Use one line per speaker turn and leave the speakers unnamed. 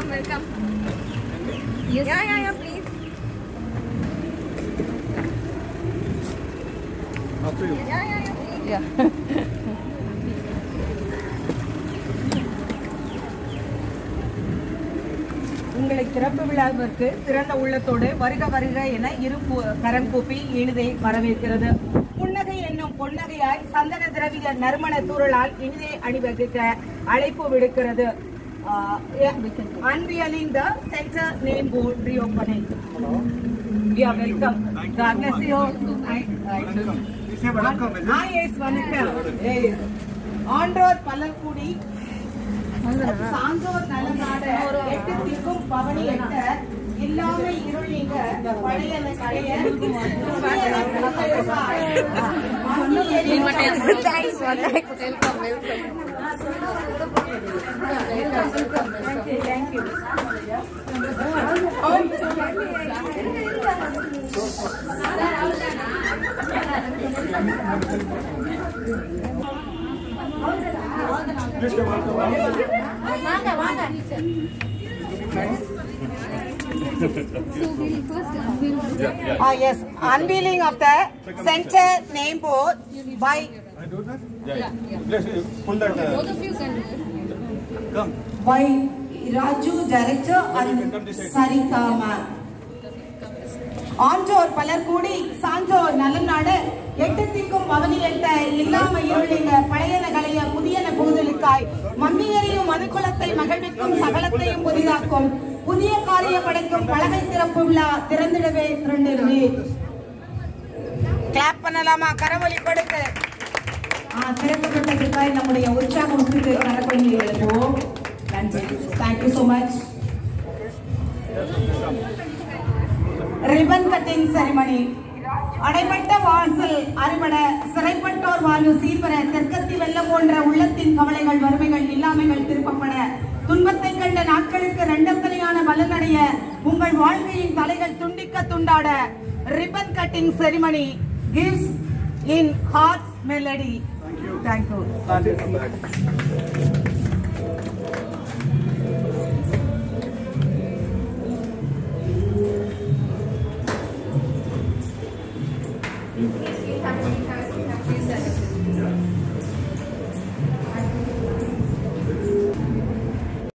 welcome. Yes. Yeah, yeah, yeah, please.
After you.
Yeah, yeah, yeah, please.
Yeah.
உங்களை திறப்பு விழாவிற்கு திறந்த உள்ளத்தோடு வருக வருக என இரு பூ- கரம் கூப்பி இனிதை வரவேற்கிறது புன்னகை என்னும் பொன்னகையாய் சந்தன திரவிய நறுமண தூறலால் இனிதை அணிவகுக்க அழைப்பு விடுக்கிறது unveiling the centre name board reopening Yeah, welcome. God bless you. I- I-
You say welcome, is it?
Ah, yes, வணக்கம். Yes. ஆன்றோர் பலர்குடி சான்றோர் நலநாட எட்டு திக்கும் பவனி எட்ட இல்லாமை இருள் நீங்க பழையன களைய புதியன புலம்பெயர்வாய். மண்ணு எரி
Thanks, one. Welcome, welcome.
Thank you, thank you.
Please come on, come on.
Ah, yes, unveiling of the center name board by
I do that? Yeah, yeah. Let's uh, pull that. Uh,
Both of you can do it.
come.
by Raju director and Sarika ma'am. ஆன்றோர் பலர் கூடி சான்றோர் நலநாடு எட்டு திக்கும் பவனி எட்ட இல்லாம இருளிங்க பழையன களைய புதியன புகுதலுக்காய் மம்மியரையும் மதுக்குலத்தை மகிழ்விக்கும் சகலத்தையும் புதிதாக்கும் புதிய காரிய படைக்கும் பலகை திறப்பு விழா திறந்திடவே திரண்டிடுவே கிளாப் பண்ணலாமா கரவொலி கொடுத்து திறக்கப்பட்டதற்காக நம்முடைய உற்சாகத்துக்கு கரவொலிகளுக்கோ நன்றி thank you so much ribbon cutting ceremony அடைபட்ட வாசல் அறுபட சிறைப்பட்டோர் வாழ்வு சீர்பெற தெற்கத்தி வெள்ளம் போன்ற உள்ளத்தின் கவலைகள் வறுமைகள் இல்லாமைகள் திருப்பப்பட துன்பத்தை கண்ட நாட்களுக்கு ரெண்டத்தனையான பலனடைய உங்கள் வாழ்க்கையின் தலைகள் துண்டிக்க துண்டாட ribbon cutting ceremony gives in heart's melody. Thank you. Thank you.